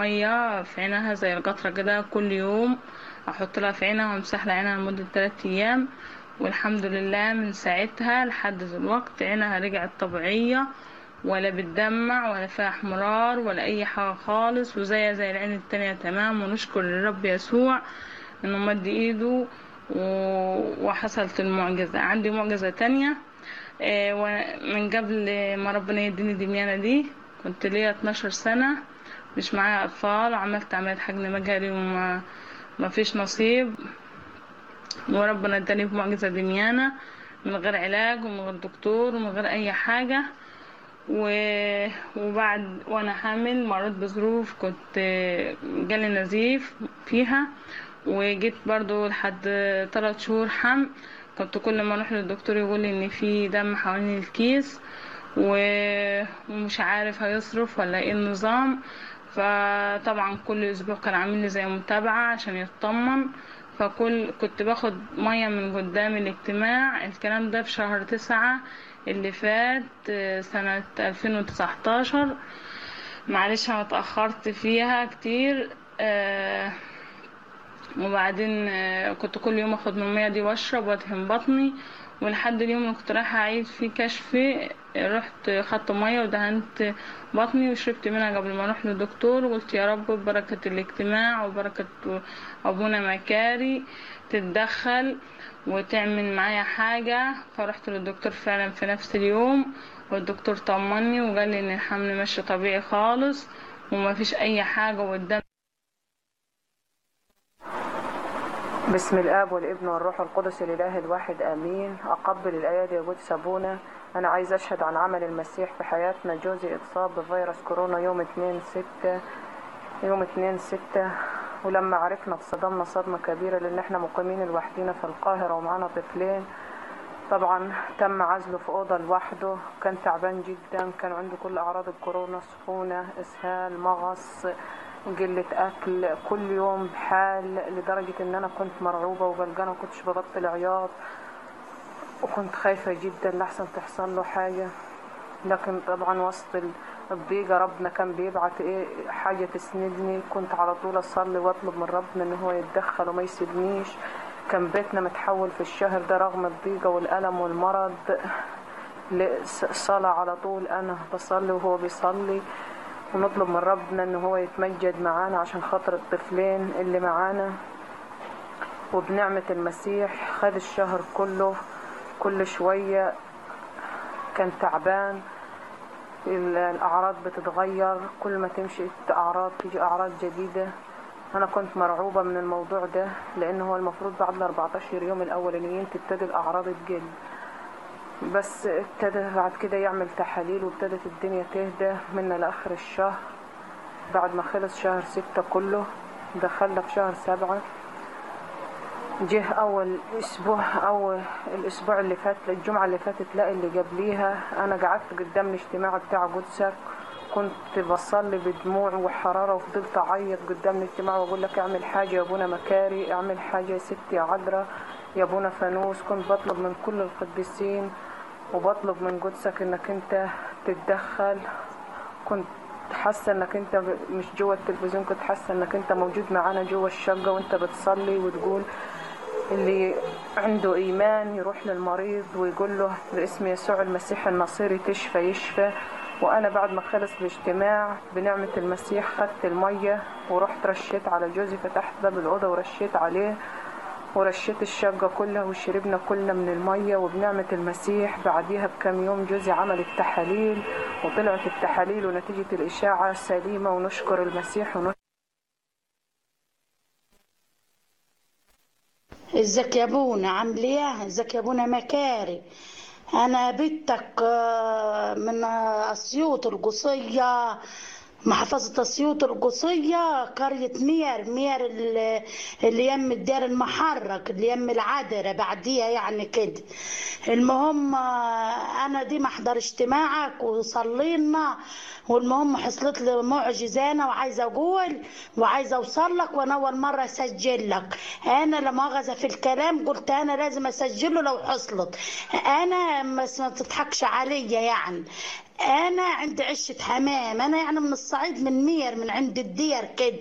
ميه في عينها زي القطره كده كل يوم احط لها في عينها وامسح لها عينها لمده 3 ايام والحمد لله من ساعتها لحد دلوقتي عينها رجعت طبيعيه ولا بتدمع ولا فيها احمرار ولا اي حاجه خالص وزيها زي العين التانية تمام ونشكر الرب يسوع انه مد ايده و- وحصلت المعجزه عندي معجزه تانية آه، ومن قبل ما ربنا يديني دميانة دي كنت ليا 12 سنة مش معايا أطفال وعملت عملية حقن مجهري وما ما فيش نصيب وربنا اداني بمعجزة دميانة من غير علاج ومن غير دكتور ومن غير أي حاجة و... وبعد وانا حامل مريت بظروف كنت جالي نزيف فيها وجيت برضو لحد ثلاث شهور حمل كنت كل ما اروح للدكتور يقول لي ان في دم حوالين الكيس و... ومش عارف هيصرف ولا ايه النظام فطبعا كل اسبوع كان عامل لي زي متابعة عشان يطمن فكل كنت باخد مية من قدام الاجتماع الكلام ده في شهر تسعة اللي فات آه، سنة 2019 معلش انا اتأخرت فيها كتير آه، وبعدين آه، كنت كل يوم اخد من المية دي واشرب وادهن بطني ولحد اليوم اللي كنت رايحة اعيد فيه كشفي آه، رحت خدت مية ودهنت بطني وشربت منها قبل ما اروح للدكتور وقلت يا رب ببركة الاجتماع وبركة ابونا مكاري تتدخل وتعمل معايا حاجة فرحت للدكتور فعلا في نفس اليوم والدكتور طمني وقال لي ان الحمل ماشي طبيعي خالص وما فيش اي حاجة والدم بسم الاب والابن والروح القدس الاله الواحد امين اقبل الايادي يا قدس ابونا انا عايز اشهد عن عمل المسيح في حياتنا جوزي اتصاب بفيروس كورونا يوم 2 6 يوم 2 6 ولما عرفنا اتصدمنا صدمة كبيرة لان احنا مقيمين لوحدينا في القاهرة ومعانا طفلين طبعا تم عزله في أوضة لوحده كان تعبان جدا كان عنده كل أعراض الكورونا سخونة إسهال مغص قلة أكل كل يوم بحال لدرجة إن أنا كنت مرعوبة وقلقانة وكنتش ببطل عياط وكنت خايفة جدا لحسن تحصل له حاجة لكن طبعا وسط ال- الضيقة ربنا كان بيبعت ايه حاجة تسندني كنت على طول اصلي واطلب من ربنا ان هو يتدخل وما يسيبنيش كان بيتنا متحول في الشهر ده رغم الضيقة والألم والمرض لصلاة على طول أنا بصلي وهو بيصلي ونطلب من ربنا ان هو يتمجد معانا عشان خاطر الطفلين اللي معانا وبنعمة المسيح خد الشهر كله كل شوية كان تعبان ال- الأعراض بتتغير كل ما تمشي أعراض تيجي أعراض جديدة أنا كنت مرعوبة من الموضوع ده لأن هو المفروض بعد ال 14 يوم الأولانيين تبتدي الأعراض تقل بس ابتدى بعد كده يعمل تحاليل وابتدت الدنيا تهدى منا لآخر الشهر بعد ما خلص شهر ستة كله دخلنا في شهر سبعة جه أول أسبوع أول الأسبوع اللي فات الجمعة اللي فاتت لا اللي قبليها أنا قعدت قدام الاجتماع بتاع قدسك كنت بصلي بدموع وحرارة وفضلت أعيط قدام الاجتماع وأقول لك اعمل حاجة يا أبونا مكاري اعمل حاجة يا ستي يا عذراء يا أبونا فانوس كنت بطلب من كل القديسين وبطلب من قدسك إنك أنت تتدخل كنت حاسة إنك أنت ب- مش جوه التلفزيون كنت حاسة إنك أنت موجود معانا جوه الشقة وأنت بتصلي وتقول اللي عنده إيمان يروح للمريض ويقول له باسم يسوع المسيح النصيري تشفى يشفى وأنا بعد ما خلص الاجتماع بنعمة المسيح خدت المية ورحت رشيت على جوزي فتحت باب الأوضة ورشيت عليه ورشيت الشقة كلها وشربنا كلنا من المية وبنعمة المسيح بعديها بكم يوم جوزي عمل التحاليل وطلعت التحاليل ونتيجة الإشاعة سليمة ونشكر المسيح ونشكر ازيك يا ابونا عامل ايه ازيك يا ابونا مكاري انا بنتك آه، من آه، اسيوط القصية محافظة اسيوط القصية قرية مير مير اللي اللي يم الدار المحرك اللي يم العذرة بعديها يعني كده المهم آه، انا دي محضر اجتماعك وصلينا والمهم حصلت لي معجزانة وعايزة اقول وعايزة اوصل لك وانا اول مرة اسجل لك انا لا مؤاخذة في الكلام قلت انا لازم اسجله لو حصلت انا بس ما تضحكش عليا يعني انا عندي عشة حمام انا يعني من الصعيد من مير من عند الدير كده